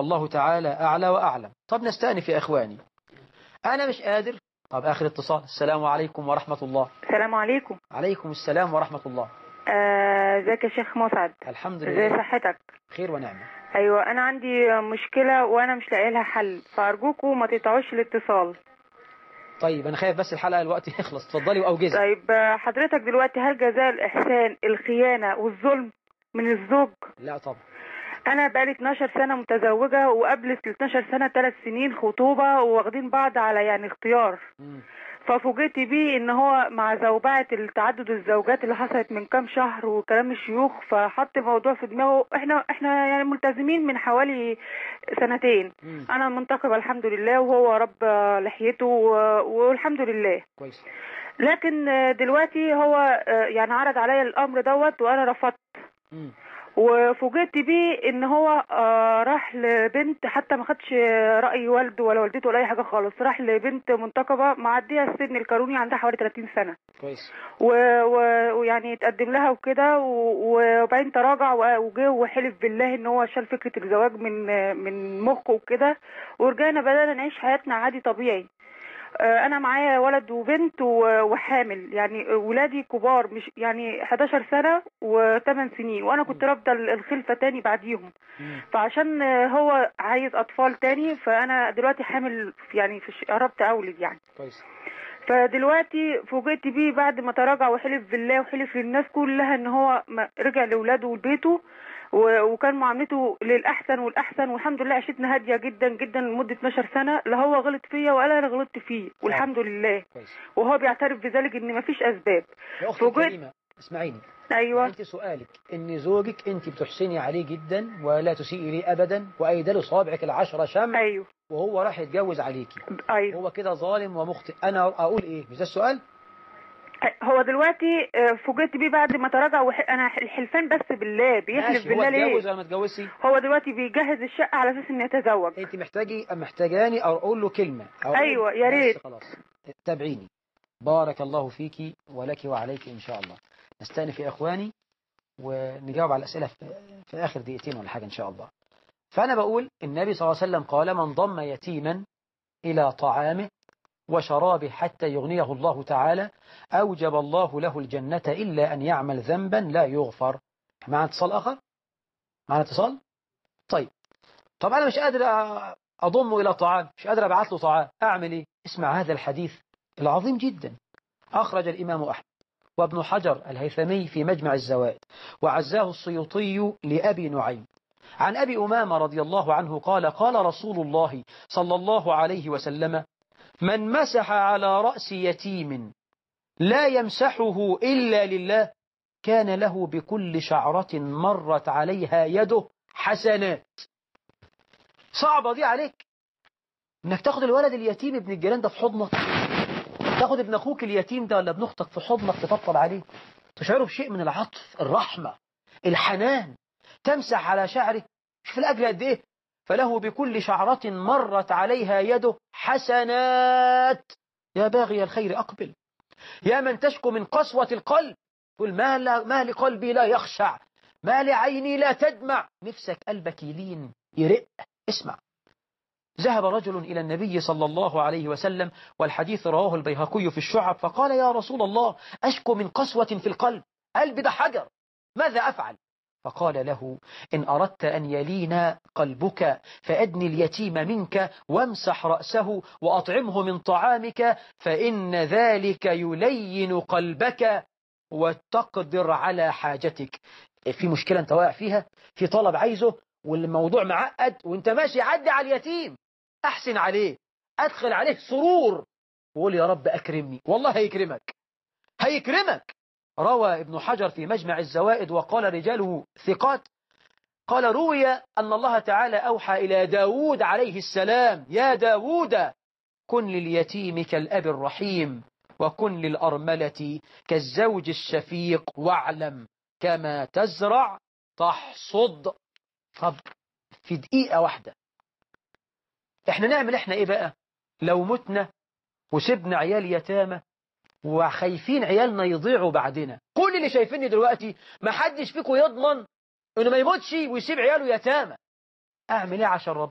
والله تعالى أعلى وأعلم طب نستأنف يا إخواني أنا مش قادر طب آخر اتصال السلام عليكم ورحمة الله السلام عليكم عليكم السلام ورحمة الله آه، ازيك يا شيخ مسعد الحمد ازي لله صحتك خير ونعمة ايوه انا عندي مشكله وانا مش لاقي لها حل فارجوكوا ما تقطعوش الاتصال طيب أنا خايف بس الحلقة الوقت يخلص اتفضلي وأوجزي طيب آه، حضرتك دلوقتي هل جزاء الاحسان الخيانه والظلم من الزوج لا طبعا انا بقالي 12 سنه متزوجه وقبل ال 12 سنه 3 سنين خطوبه وواخدين بعض على يعني اختيار مم. ففوجئت بيه ان هو مع زوبعة التعدد الزوجات اللي حصلت من كام شهر وكلام الشيوخ فحط الموضوع في دماغه احنا احنا يعني ملتزمين من حوالي سنتين مم. انا منتقبة الحمد لله وهو رب لحيته و- والحمد لله كويس لكن دلوقتي هو يعني عرض عليا الامر دوت وانا رفضت مم. وفوجئت بيه ان هو آه، راح لبنت حتى ما خدش راي والده ولا والدته ولا اي حاجه خالص راح لبنت منتقبه معديه السن القانوني عندها حوالي 30 سنه كويس و- و- ويعني اتقدم لها وكده و- وبعدين تراجع و- وجه وحلف بالله ان هو شال فكره الزواج من من مخه وكده ورجعنا بدانا نعيش حياتنا عادي طبيعي آه، انا معايا ولد وبنت و- وحامل يعني ولادي كبار مش يعني 11 سنه و8 سنين وانا كنت رافضه الخلفه تاني بعديهم مم. فعشان آه، هو عايز اطفال تاني فانا دلوقتي حامل يعني في ش- قربت اولد يعني كويس فدلوقتي فوجئت بيه بعد ما تراجع وحلف بالله وحلف للناس كلها ان هو ما- رجع لاولاده ولبيته و- وكان معاملته للاحسن والاحسن والحمد لله عشتنا هاديه جدا جدا لمده 12 سنه لا هو غلط فيا ولا انا غلطت فيه والحمد لله كويس وهو بيعترف بذلك ان مفيش اسباب يا أختي فوجئت- الكريمة اسمعيني ايوه انت سؤالك ان زوجك انت بتحسني عليه جدا ولا تسيئي اليه ابدا وايدل صابعك العشرة شمع ايوه وهو راح يتجوز عليكي ايوه هو كده ظالم ومخطئ انا اقول ايه مش ده السؤال هو دلوقتي آه، فوجئت بيه بعد ما تراجع وح... انا الحلفان بس بالله بيحلف ماشي هو بالله اتجوز ليه ولا ما اتجوزش هو دلوقتي بيجهز الشقه على اساس انه يتزوج انت محتاجي محتاجاني اقول له كلمه أقول أيوة، يا بس ريت. خلاص تابعيني بارك الله فيك ولك وعليك ان شاء الله نستأنف يا اخواني ونجاوب على الاسئله في, في اخر دقيقتين ولا حاجه ان شاء الله فانا بقول النبي صلى الله عليه وسلم قال من ضم يتيما الى طعامه وشرابه حتى يغنيه الله تعالى أوجب الله له الجنة إلا أن يعمل ذنبا لا يغفر معنا اتصال آخر معنا اتصال طيب طب أنا مش قادر أ- أضمه إلى طعام مش قادر أبعث له طعام أعمل إيه اسمع هذا الحديث العظيم جدا أخرج الإمام أحمد وابن حجر الهيثمي في مجمع الزوائد وعزاه السيوطي لأبي نعيم عن أبي أمامة رضي الله عنه قال قال رسول الله صلى الله عليه وسلم من مسح على رأس يتيم لا يمسحه إلا لله كان له بكل شعرة مرت عليها يده حسنات صعبة دي عليك انك تاخد الولد اليتيم ابن الجيران ده في حضنك تاخد ابن اخوك اليتيم ده ولا ابن اختك في حضنك تطبطب عليه تشعره بشيء من العطف الرحمة الحنان تمسح على شعره شوف الاجر قد ايه فله بكل شعرة مرت عليها يده حسنات يا باغي الخير أقبل يا من تشكو من قسوة القلب قل ما, لا ما لقلبي لا يخشع ما لعيني لا تدمع نفسك قلبك يلين يرق اسمع ذهب رجل إلى النبي صلى الله عليه وسلم والحديث رواه البيهقي في الشعب فقال يا رسول الله أشكو من قسوة في القلب قلبي ده حجر ماذا أفعل فقال له إن أردت أن يلين قلبك فأدني اليتيم منك وامسح رأسه وأطعمه من طعامك فإن ذلك يلين قلبك وتقدر على حاجتك في مشكلة أنت واقع فيها في طلب عايزه والموضوع معقد وانت ماشي عدي على اليتيم أحسن عليه أدخل عليه سرور وقول يا رب أكرمني والله هيكرمك هيكرمك روى ابن حجر في مجمع الزوائد وقال رجاله ثقات قال روي أن الله تعالى أوحى إلى داود عليه السلام يا داود كن لليتيم كالأب الرحيم وكن للأرملة كالزوج الشفيق واعلم كما تزرع تحصد طب في دقيقة واحدة احنا نعمل احنا ايه بقى لو متنا وسبنا عيال يتامى وخايفين عيالنا يضيعوا بعدنا كل اللي شايفيني دلوقتي ما حدش فيكم يضمن انه ما يموتش ويسيب عياله يتامى اعمل ايه عشان ربنا